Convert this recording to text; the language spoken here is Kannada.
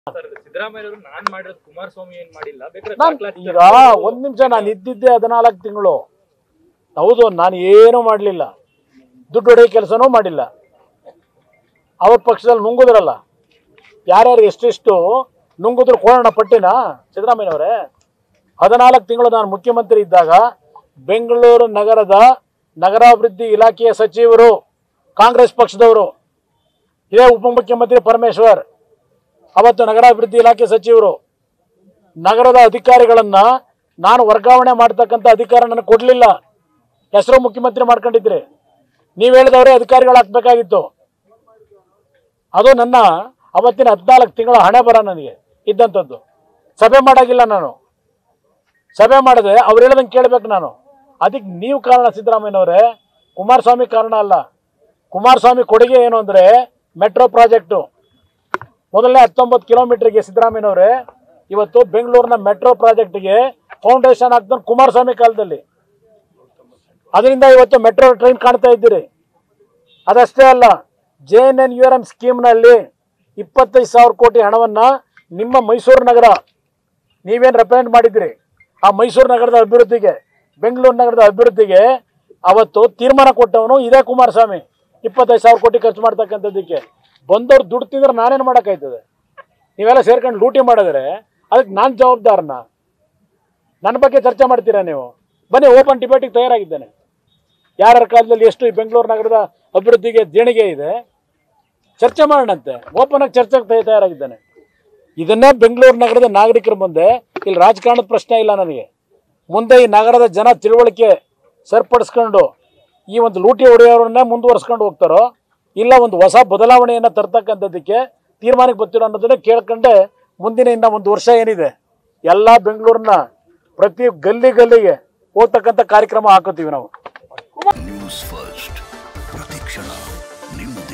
ಸರ್ ಸಿದ್ದರಾಮಯ್ಯ ಅವರು ನಾನ್ ಮಾಡಿರೋದು ಕುಮಾರಸ್ವಾಮಿ ಏನ್ ಮಾಡಿಲ್ಲ ಬೇಕಾದ್ರೆ ನಾನ್ ದಾಖಲಾತಿ ಈಗ ಒಂದ್ ನಿಮಿಷ ನಾನು ಇದ್ದಿದ್ದೆ ಹದಿನಾಲ್ಕು ತಿಂಗಳು ಹೌದು ನಾನು ಏನೂ ಮಾಡಲಿಲ್ಲ ದುಡ್ಡು ಹೊಡೆಯೋ ಕೆಲಸನೂ ಮಾಡಿಲ್ಲ ಅವ್ರ ಪಕ್ಷದಲ್ಲಿ ನುಂಗುದ್ರಲ್ಲ ಯಾರ್ಯಾರು ಎಷ್ಟೆಷ್ಟು ನುಂಗುದ್ರು ಕೋಣ ಪಟ್ಟಿನ ಸಿದ್ದರಾಮಯ್ಯನವರೇ ಹದಿನಾಲ್ಕು ತಿಂಗಳು ನಾನು ಮುಖ್ಯಮಂತ್ರಿ ಇದ್ದಾಗ ಬೆಂಗಳೂರು ನಗರದ ನಗರಾಭಿವೃದ್ಧಿ ಇಲಾಖೆಯ ಸಚಿವರು ಕಾಂಗ್ರೆಸ್ ಪಕ್ಷದವರು ಇದೇ ಉಪಮುಖ್ಯಮಂತ್ರಿ ಪರಮೇಶ್ವರ್ ಅವತ್ತು ನಗರಾಭಿವೃದ್ಧಿ ಇಲಾಖೆ ಸಚಿವರು ನಗರದ ಅಧಿಕಾರಿಗಳನ್ನ ನಾನು ವರ್ಗಾವಣೆ ಮಾಡ್ತಕ್ಕಂಥ ಅಧಿಕಾರ ನನಗೆ ಕೊಡಲಿಲ್ಲ ಹೆಸರು ಮುಖ್ಯಮಂತ್ರಿ ಮಾಡ್ಕೊಂಡಿದ್ರಿ ನೀವು ಹೇಳಿದವರೇ ಅಧಿಕಾರಿಗಳು ಹಾಕ್ಬೇಕಾಗಿತ್ತು ಅದು ನನ್ನ ಅವತ್ತಿನ ಹದಿನಾಲ್ಕು ತಿಂಗಳ ಹಣೆ ಬರ ನನಗೆ ಇದ್ದಂಥದ್ದು ಸಭೆ ಮಾಡಾಗಿಲ್ಲ ನಾನು ಸಭೆ ಮಾಡದೆ ಅವ್ರು ಹೇಳ್ದಂಗೆ ಕೇಳಬೇಕು ನಾನು ಅದಕ್ಕೆ ನೀವು ಕಾರಣ ಸಿದ್ದರಾಮಯ್ಯನವರೇ ಕುಮಾರಸ್ವಾಮಿ ಕಾರಣ ಅಲ್ಲ ಕುಮಾರಸ್ವಾಮಿ ಕೊಡುಗೆ ಏನು ಅಂದರೆ ಮೆಟ್ರೋ ಪ್ರಾಜೆಕ್ಟು ಮೊದಲನೇ ಹತ್ತೊಂಬತ್ತು ಕಿಲೋಮೀಟರ್ಗೆ ಸಿದ್ದರಾಮಯ್ಯನವರೇ ಇವತ್ತು ಬೆಂಗಳೂರಿನ ಮೆಟ್ರೋ ಪ್ರಾಜೆಕ್ಟ್ಗೆ ಫೌಂಡೇಶನ್ ಹಾಕ್ತಾನೆ ಕುಮಾರಸ್ವಾಮಿ ಕಾಲದಲ್ಲಿ ಅದರಿಂದ ಇವತ್ತು ಮೆಟ್ರೋ ಟ್ರೈನ್ ಕಾಣ್ತಾ ಇದ್ದೀರಿ ಅದಷ್ಟೇ ಅಲ್ಲ J N N U R M ಸ್ಕೀಮ್ನಲ್ಲಿ ಇಪ್ಪತ್ತೈದು ಸಾವಿರ ಕೋಟಿ ಹಣವನ್ನು ನಿಮ್ಮ ಮೈಸೂರು ನಗರ ನೀವೇನು ರೆಪ್ರೆಸೆಂಟ್ ಮಾಡಿದ್ರಿ ಆ ಮೈಸೂರು ನಗರದ ಅಭಿವೃದ್ಧಿಗೆ ಬೆಂಗಳೂರು ನಗರದ ಅಭಿವೃದ್ಧಿಗೆ ಅವತ್ತು ತೀರ್ಮಾನ ಕೊಟ್ಟವನು ಇದೇ ಕುಮಾರಸ್ವಾಮಿ ಇಪ್ಪತ್ತೈದು ಸಾವಿರ ಕೋಟಿ ಖರ್ಚು ಮಾಡ್ತಕ್ಕಂಥದ್ದಕ್ಕೆ ಬಂದವ್ರು ದುಡ್ಡು ತಿಂದ್ರೆ ನಾನೇನು ಮಾಡೋಕ್ಕಾಯ್ತದೆ ನೀವೆಲ್ಲ ಸೇರ್ಕೊಂಡು ಲೂಟಿ ಮಾಡಿದ್ರೆ ಅದಕ್ಕೆ ನಾನು ಜವಾಬ್ದಾರನ ನನ್ನ ಬಗ್ಗೆ ಚರ್ಚೆ ಮಾಡ್ತೀರಾ ನೀವು ಬನ್ನಿ ಓಪನ್ ಡಿಬೇಟಿಗೆ ತಯಾರಾಗಿದ್ದೇನೆ ಯಾರ್ಯಾರ ಕಾಲದಲ್ಲಿ ಎಷ್ಟು ಈ ಬೆಂಗಳೂರು ನಗರದ ಅಭಿವೃದ್ಧಿಗೆ ದೇಣಿಗೆ ಇದೆ ಚರ್ಚೆ ಮಾಡೋಣಂತೆ ಓಪನ್ ಆಗಿ ಚರ್ಚೆಗೆ ತಯ- ತಯಾರಾಗಿದ್ದೇನೆ ಇದನ್ನೇ ಬೆಂಗಳೂರು ನಗರದ ನಾಗರಿಕರ ಮುಂದೆ ಇಲ್ಲಿ ರಾಜಕಾರಣದ ಪ್ರಶ್ನೆ ಇಲ್ಲ ನನಗೆ ಮುಂದೆ ಈ ನಗರದ ಜನ ತಿಳುವಳಿಕೆ ಸರಿಪಡಿಸ್ಕೊಂಡು ಈ ಒಂದು ಲೂಟಿ ಹೊಡೆಯೋರನ್ನೇ ಮುಂದುವರ್ಸ್ಕೊಂಡು ಹೋಗ್ತಾರೋ ಇಲ್ಲ ಒಂದು ಹೊಸ ಬದಲಾವಣೆಯನ್ನು ತರ್ತಕ್ಕಂಥದ್ದಕ್ಕೆ ತೀರ್ಮಾನಕ್ಕೆ ಬರ್ತಿರೋ ಅನ್ನೋದನ್ನೇ ಕೇಳ್ಕೊಂಡೆ ಮುಂದಿನ ಇನ್ನ ಒಂದು ವರ್ಷ ಏನಿದೆ ಎಲ್ಲ ಬೆಂಗಳೂರಿನ ಪ್ರತಿ ಗಲ್ಲಿ ಗಲ್ಲಿಗೆ ಹೋಗ್ತಕ್ಕಂಥ ಕಾರ್ಯಕ್ರಮ ಹಾಕೋತೀವಿ ನಾವು ನ್ಯೂಸ್ ಫಸ್ಟ್ ಪ್ರತಿಕ್ಷಣ ನಿಮ್ಮೊಂದಿಗೆ